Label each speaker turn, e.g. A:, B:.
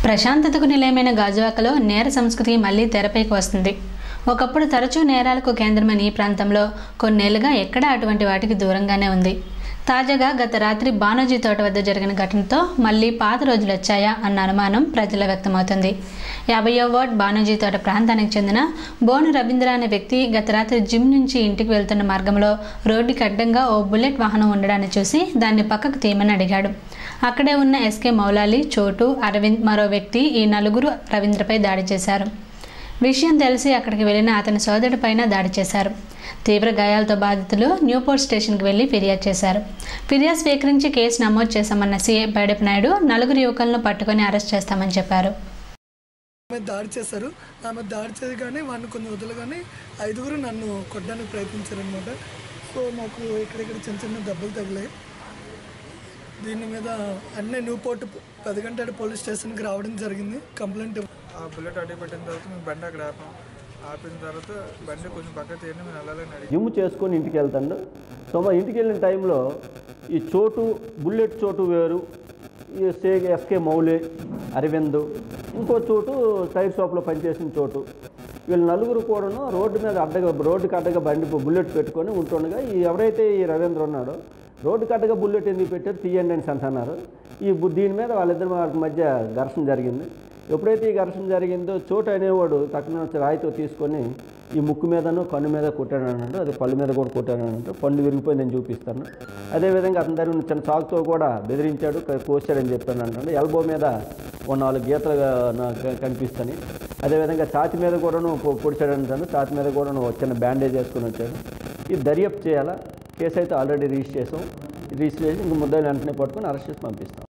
A: ప్రశాంతతకు నిలయమైన గాజువాకలో నేర సంస్కృతి మళ్లీ తెరపైకి వస్తుంది ఒకప్పుడు తరచూ నేరాలకు కేంద్రమైన ఈ ప్రాంతంలో కొన్నేళ్లుగా ఎక్కడా అటువంటి వాటికి దూరంగానే ఉంది తాజాగా గత రాత్రి బానోజీ తోట వద్ద జరిగిన ఘటనతో మళ్లీ పాత రోజులు వచ్చాయా అన్న అనుమానం ప్రజల వ్యక్తమవుతుంది యాభైయో వార్డ్ బానోజీ తోట ప్రాంతానికి చెందిన బోను రవీంద్ర అనే వ్యక్తి గత రాత్రి జిమ్ నుంచి ఇంటికి వెళ్తున్న మార్గంలో రోడ్డుకి అడ్డంగా ఓ బుల్లెట్ వాహనం ఉండడాన్ని చూసి దాన్ని పక్కకు తీయమని అడిగాడు అక్కడే ఉన్న ఎస్కే మౌలాలి చోటు అరవింద్ మరో వ్యక్తి ఈ నలుగురు రవీంద్రపై దాడి చేశారు విషయం తెలిసి అక్కడికి వెళ్లిన అతని సోదరుడిపైన దాడి చేశారు తీవ్ర గాయాలతో బాధితులు న్యూపోర్ట్ స్టేషన్కి వెళ్లి ఫిర్యాదు చేశారు ఫిర్యాదు స్వీకరించి కేసు నమోదు చేశామన్న సీఐ బైడప్ నాయుడు నలుగురు యువకులను పట్టుకొని అరెస్ట్ చేస్తామని చెప్పారు
B: ఆమె దాడి చేశారు ఆమె దాడి చేసి కానీ వాడిని కొన్ని వదలగానే ఐదుగురు నన్ను కొట్టడానికి ప్రయత్నించారనమాట సో నాకు ఇక్కడిక్కడ చిన్న చిన్న దెబ్బలు తగిలాయి దీని మీద అన్నీ న్యూపోర్ట్ పది గంటల పోలీస్ స్టేషన్కి రావడం జరిగింది కంప్లైంట్
C: ఆ బుల్లెట్ అడ్డు పెట్టిన తర్వాత మేము బండి అక్కడ ఆపాం ఆపిన తర్వాత బండి కొంచెం పక్క తీయండి మేము వెళ్ళాలని అడిగి
D: జిమ్ చేసుకొని ఇంటికి వెళ్తాడు సో మా ఇంటికి వెళ్ళిన టైంలో ఈ చోటు బుల్లెట్ చోటు వేరు ఈ సే ఎస్కే మౌలే అరవింద్ ఇంకో చోటు టైర్ షాప్లో పనిచేసిన చోటు వీళ్ళు నలుగురు కూడాను రోడ్డు మీద అడ్డగా రోడ్డుకి అడ్డగా బండి బుల్లెట్ పెట్టుకొని ఉంటుండగా ఈ ఎవరైతే ఈ రవీంద్ర ఉన్నాడో రోడ్డుకి అడ్డగా బుల్లెట్ ఎందుకు పెట్టారు తీయండి అని అంటున్నారు ఈ బు- దీని మీద వాళ్ళిద్దరి వాళ్ళకి మధ్య ఘర్షణ జరిగింది ఎప్పుడైతే ఈ ఘర్షణ జరిగిందో చోటు అనేవాడు తక్కువ వచ్చి రాయితో తీసుకొని ఈ ముక్కు మీదను కన్ను మీద కొట్టాడు అన్నాడు అది పళ్ళు మీద కూడా కొట్టాడు అన్నట్టు పండు విరిగిపోయి నేను చూపిస్తాను అదేవిధంగా అతని దగ్గర ఉన్న చిన్న చాకుతో కూడా బెదిరించాడు క- కోసాడని చెప్పాను అంటాడు ఎల్బో మీద ఓ నాలుగు గీతలు నాకు కనిపిస్తాయి అదేవిధంగా ఛాతి మీద కూడాను పొ- పొడిచాడు అంటాను ఛాతి మీద కూడాను ఒక చిన్న బ్యాండేజ్ వేసుకొని వచ్చాడు ఇది దర్యాప్తు చేయాలా కేసు అయితే ఆల్రెడీ రిజిస్టర్ చేసాం రిజిస్టర్ చేసి ఇంక ముద్దాయిని వెంటనే పట్టుకొని అరెస్ట్ చేసి పంపిస్తాం